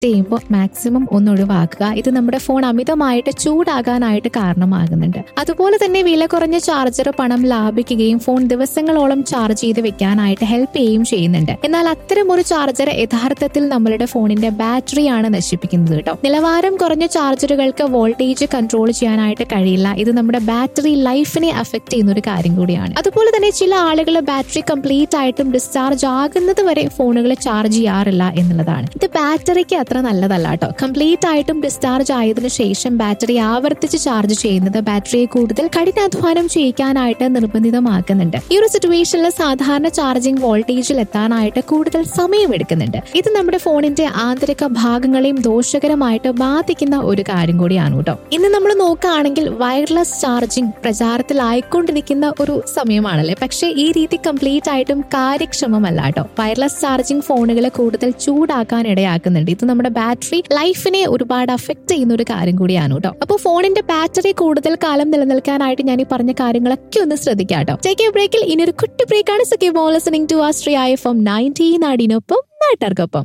ചെയ്യുമ്പോൾ മാക്സിമം ഒന്ന് ഒഴിവാക്കുക ഇത് നമ്മുടെ ഫോൺ അമിതമായിട്ട് ചൂടാകാനായിട്ട് കാരണമാകുന്നുണ്ട് അതുപോലെ തന്നെ വില കുറഞ്ഞ ചാർജർ പണം ലാഭിക്കുകയും ഫോൺ ദിവസങ്ങളോളം ചാർജ് ചെയ്ത് വെക്കാനായിട്ട് ഹെൽപ്പ് ചെയ്യുകയും ചെയ്യുന്നുണ്ട് എന്നാൽ അത്തരം ഒരു ചാർജർ യഥാർത്ഥത്തിൽ നമ്മളുടെ ഫോണിന്റെ ബാറ്ററിയാണ് നശിപ്പിക്കുന്നത് കേട്ടോ നിലവാരം കുറഞ്ഞ ചാർജറുകൾക്ക് വോൾട്ടേജ് കൺട്രോൾ ചെയ്യാനായിട്ട് കഴിയില്ല ഇത് നമ്മുടെ ബാറ്ററി ലൈഫിനെ അഫക്ട് ചെയ്യുന്ന ഒരു കാര്യം കൂടിയാണ് അതുപോലെ തന്നെ ചില ആളുകൾ ബാറ്ററി കംപ്ലീറ്റ് ആയിട്ടും ഡിസ്ചാർജ് ആകുന്നത് വരെ ഫോണുകൾ ചാർജ് ചെയ്യാറില്ല എന്നുള്ളതാണ് ഇത് ബാറ്ററിക്ക് അത്ര നല്ലതല്ല കേട്ടോ കംപ്ലീറ്റ് ആയിട്ടും ഡിസ്ചാർജ് ആയതിനു ശേഷം ബാറ്ററി ആവർത്തിച്ച് ചാർജ് ചെയ്യുന്നത് ബാറ്ററിയെ കൂടുതൽ കഠിനാധ്വാനം ചെയ്യിക്കാനായിട്ട് നിർബന്ധിതമാക്കുന്നുണ്ട് ഈ ഒരു സിറ്റുവേഷനിൽ സാധാരണ ചാർജിംഗ് വോൾട്ടേജിൽ എത്താനായിട്ട് കൂടുതൽ സമയമെടുക്കുന്നുണ്ട് ഇത് നമ്മുടെ ഫോണിന്റെ ആന്തരിക ഭാഗങ്ങളെയും ദോഷകരമായിട്ട് ബാധിക്കുന്ന ഒരു കാര്യം കൂടിയാണ് കേട്ടോ ഇന്ന് നമ്മൾ നോക്കുകയാണെങ്കിൽ വയർലെസ് ചാർജിംഗ് പ്രചാരത്തിലായിക്കൊണ്ടിരിക്കുന്ന ഒരു സമയമാണല്ലേ പക്ഷേ ഈ രീതി കംപ്ലീറ്റ് ആയിട്ടും കാര്യക്ഷമമല്ല കേട്ടോ വയർലെസ് ചാർജിംഗ് ഫോണുകളെ കൂടുതൽ ചൂടാക്കാൻ ഇടയാക്കുന്നുണ്ട് ഇത് നമ്മുടെ ബാറ്ററി ലൈഫിനെ ഒരുപാട് അഫക്ട് ചെയ്യുന്ന ഒരു കാര്യം കൂടിയാണ് കേട്ടോ അപ്പോൾ ഫോണിന്റെ ബാറ്ററി കൂടുതൽ കാലം നിലനിൽക്കാനായിട്ട് ഞാൻ ഈ പറഞ്ഞ കാര്യങ്ങളൊക്കെ ഒന്ന് ശ്രദ്ധിക്കാം കേട്ടോ ടേക്ക് എ ബ്രേക്കിൽ ഇനി ഒരു കുട്ടി ബ്രേക്കാണ് Sakhya listening to Astria F M nineteen നാടിനൊപ്പം നാട്ടുകാർക്കൊപ്പം